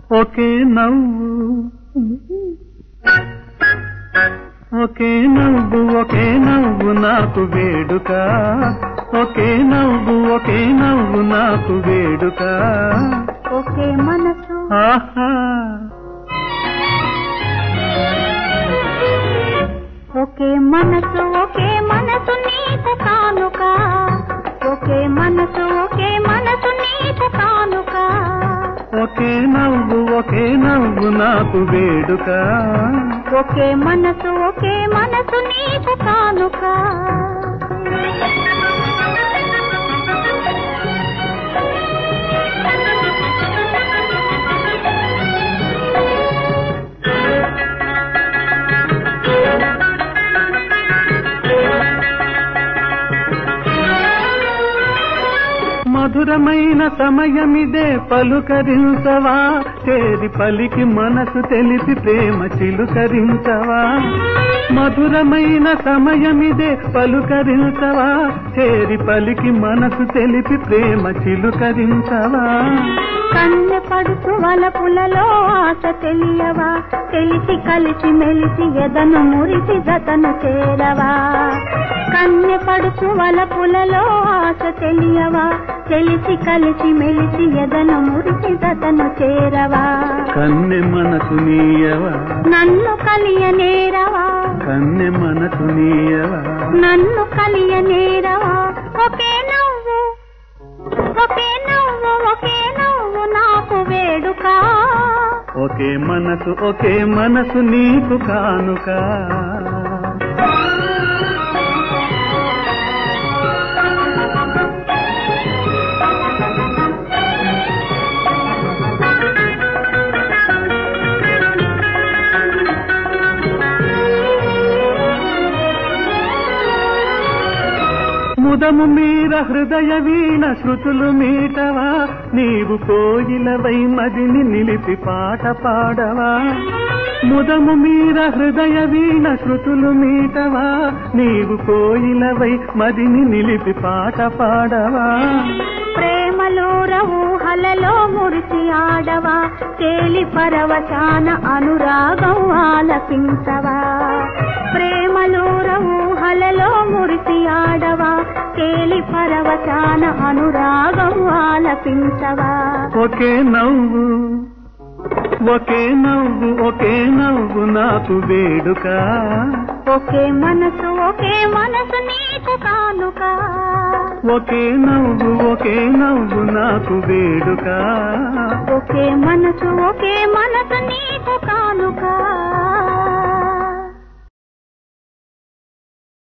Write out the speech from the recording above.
ఒకే నవ్వు ఒకే నవ్వు ఒకే నవ్వు నాకు వేడుక ఒకే నవ్వు ఒకే నవ్వు నాకు వేడుక ఒకే మనసు ఆహా ఒకే మనసు ఒకే మనసు నీకు కానుక ఒకే మనసు ఒకే మనసు నీకు కానుక ఒకే నవ్వు ఒకే నవ్వు నాకు వేడుక ఒకే మనసు ఒకే మనసు నీకు కానుక మధురమైన సమయమిదే పలుకరించవా చేరి పలికి మనసు తెలిసి ప్రేమ చిలుకరించవా మధురమైన సమయమిదే పలుకరించవా చేరి పలికి మనసు తెలిపి ప్రేమ చిలుకరించవా కన్నె పడుచు వలపులలో ఆశ తెలియవా తెలిసి కలిసి మెలిసి ఎదను మురిసి జతను చేరవా కన్నె పడుచు వలపులలో ఆశ తెలియవా తెలిసి కలిసి మెలిసి ఎదను మురిసి జతను చేరవా కన్నె మనసు నీయవా నన్ను కలియనేరవా కన్నె మనసు నీయవా నన్ను కలియనేరవా ఒకే నవ్వు ఒకే నవ్వు ఒకే నవ్వు నాకు వేడుక ఒకే మనసు ఒకే మనసు నీకు కానుక ముదము మీర హృదయ వీణ శృతులు మీటవా నీవు కోయిలవై మదిని నిలిపి పాట పాడవా ముదము మీర హృదయ వీణ శృతులు మీటవా నీవు కోయిలవై మదిని నిలిపి పాట పాడవా ప్రేమలోర ఊహలలో మురిసి ఆడవా తేలి పరవశాన అనురాగం ఆలపించవా ప్రేమలోర ఊహలలో మురిసి ఆడవా తేలి పరవశాన అనురాగం ఆలపించవా ఒకే నవ్వు ఒకే నవ్వు ఒకే నవ్వు నాకు వేడుక ఒకే మనసు ఒకే మనసు నీకు కానుక ఒకే నవ్వు ఒకే నవ్వు నాకు వేడుక ఒకే మనసు ఒకే